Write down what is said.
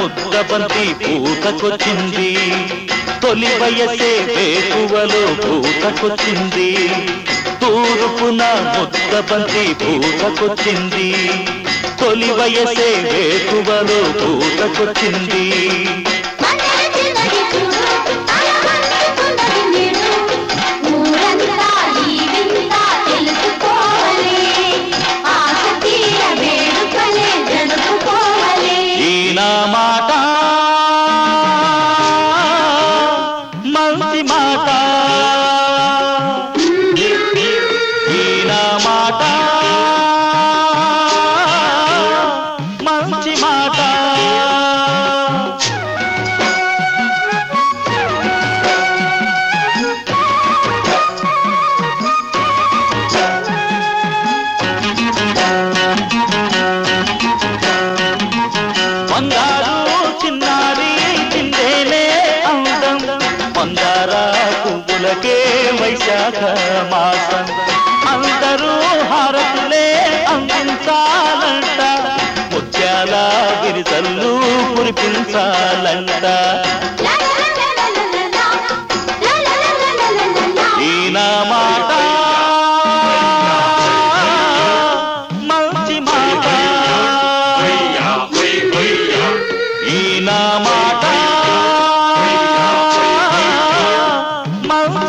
ముద్దబంతి పూతకొచ్చింది తొలి వయసే వేకువలో పూతకొచ్చింది తూర్పున ముద్దబంతి పూతకొచ్చింది తొలి వయసే వేకువలో పూతకొచ్చింది మందర చిన్నది చూడు అలహంచుకున్నది నీడు ఊరంతా ఈ వింత తెలుసుకోవాలి ఆశ తీర వేడుకలే జరుపుకోవాలి ఈ నా మాట మంచి మాట ఈ నా మాట మంచి మాట మందారు చిన్నారి చిందేలే అందం మందార పువ్వులకే వైశాఖ మాసం అందరూ హారతులే అందించాలంట ముత్యాల విరిసల్లు కురిపించాలంట ఈ నా మాట మంచి మాట ఈ నా మాట మంచి